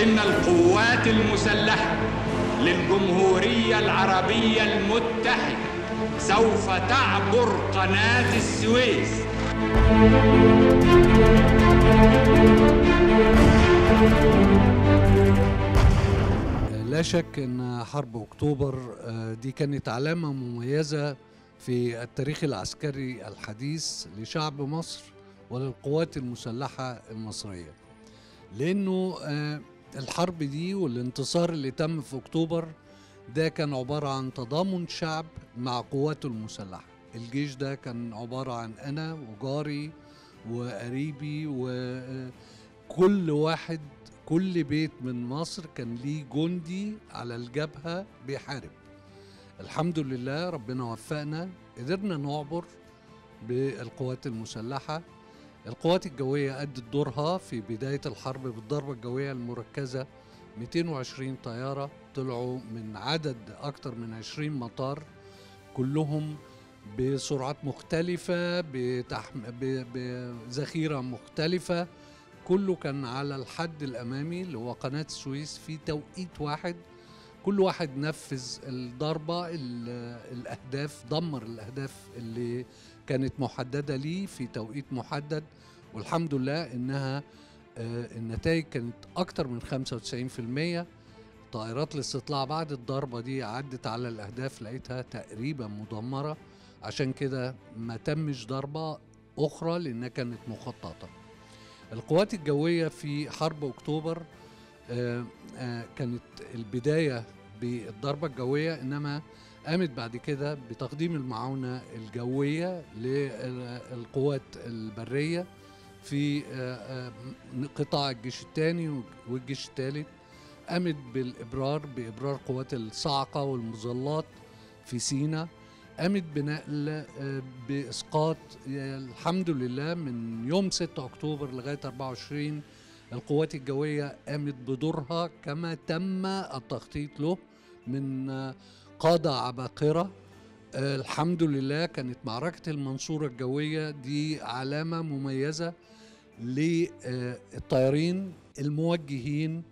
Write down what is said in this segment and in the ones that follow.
إن القوات المسلحة للجمهورية العربية المتحدة سوف تعبر قناة السويس لا شك ان حرب اكتوبر آه، دي كانت علامه مميزه في التاريخ العسكري الحديث لشعب مصر وللقوات المسلحه المصريه لانه آه، الحرب دي والانتصار اللي تم في اكتوبر ده كان عباره عن تضامن شعب مع قواته المسلحه الجيش ده كان عباره عن انا وجاري وقريبي وكل واحد كل بيت من مصر كان ليه جندي على الجبهة بيحارب الحمد لله ربنا وفقنا قدرنا نعبر بالقوات المسلحة القوات الجوية أدت دورها في بداية الحرب بالضربة الجوية المركزة 220 طيارة طلعوا من عدد أكثر من 20 مطار كلهم بسرعات مختلفة بتحم... ب... بذخيرة مختلفة كله كان على الحد الامامي اللي هو قناه السويس في توقيت واحد كل واحد نفذ الضربه ال- الاهداف دمر الاهداف اللي كانت محدده ليه في توقيت محدد والحمد لله انها آه، النتائج كانت اكتر من 95% طائرات الاستطلاع بعد الضربه دي عدت على الاهداف لقيتها تقريبا مدمره عشان كده ما تمش ضربه اخرى لانها كانت مخططه القوات الجوية في حرب أكتوبر آه، آه، كانت البداية بالضربة الجوية إنما قامت بعد كده بتقديم المعاونة الجوية للقوات البرية في آه، آه، قطاع الجيش الثاني والجيش الثالث قامت بالإبرار بإبرار قوات الصاعقة والمظلات في سيناء قامت بنقل آه، باسقاط آه، الحمد لله من يوم 6 اكتوبر لغايه 24 القوات الجويه قامت بدورها كما تم التخطيط له من آه، قاده عباقره آه، الحمد لله كانت معركه المنصوره الجويه دي علامه مميزه للطيارين الموجهين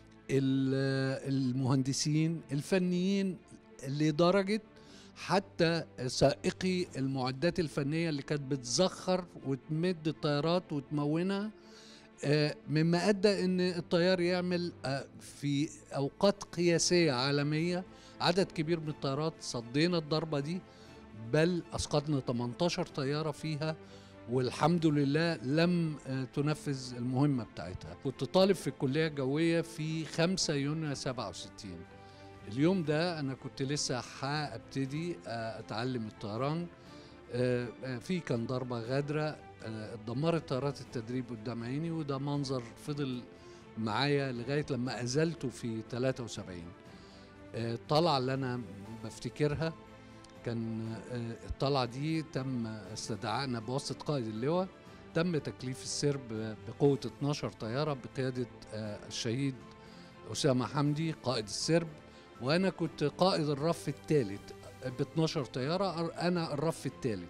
ال- المهندسين الفنيين لدرجه حتى سائقي المعدات الفنية اللي كانت بتزخر وتمد الطيارات وتمونها آه، مما أدى أن الطيار يعمل آه، في أوقات قياسية عالمية عدد كبير من الطيارات صدينا الضربة دي بل أسقطنا 18 طيارة فيها والحمد لله لم آه، تنفذ المهمة بتاعتها كنت طالب في الكلية الجوية في 5 يونيو 67 اليوم ده انا كنت لسه هبتدي آه، اتعلم الطيران آه، آه، في كان ضربه غادره آه، اتدمرت طيارات التدريب قدام عيني وده منظر فضل معايا لغايه لما ازلته في 73 آه، الطلعه اللي انا بفتكرها كان آه، الطلعه دي تم استدعائنا بواسطه قائد اللواء تم تكليف السرب بقوه 12 طياره بقياده آه، الشهيد اسامه حمدي قائد السرب وانا كنت قائد الرف الثالث ب 12 طياره انا الرف الثالث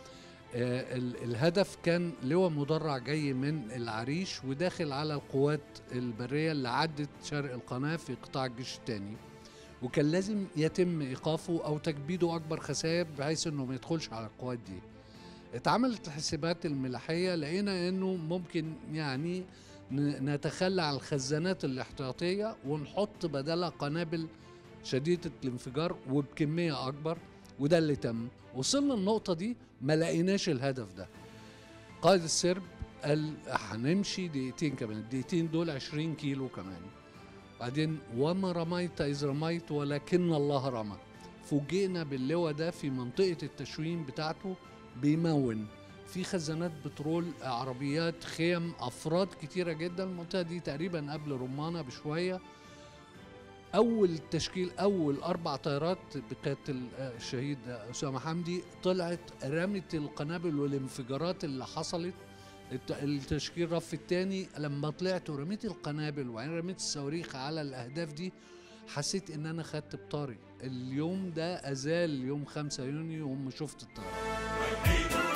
آه، ال- الهدف كان لواء مدرع جاي من العريش وداخل على القوات البريه اللي عدت شرق القناه في قطاع الجيش الثاني وكان لازم يتم ايقافه او تكبيده اكبر خسائر بحيث انه ما يدخلش على القوات دي اتعملت الحسابات الملاحيه لقينا انه ممكن يعني ن- نتخلى عن الخزانات الاحتياطيه ونحط بدلها قنابل شديده الانفجار وبكميه اكبر وده اللي تم وصلنا النقطه دي ما لقيناش الهدف ده قائد السرب قال هنمشي دقيقتين كمان الدقيقتين دول 20 كيلو كمان بعدين وما رميت إذ رميت ولكن الله رمى فوجئنا باللواء ده في منطقة التشوين بتاعته بيمون في خزانات بترول عربيات خيم أفراد كتيرة جدا المنطقة دي تقريبا قبل رمانة بشوية أول تشكيل أول أربع طيارات بقيادة ال- الشهيد أسامة حمدي طلعت رمت القنابل والانفجارات اللي حصلت الت- التشكيل رف التاني لما طلعت ورميت القنابل وبعدين رميت الصواريخ على الاهداف دي حسيت ان انا خدت بطاري اليوم ده ازال يوم 5 يونيو يوم ما شفت الطياره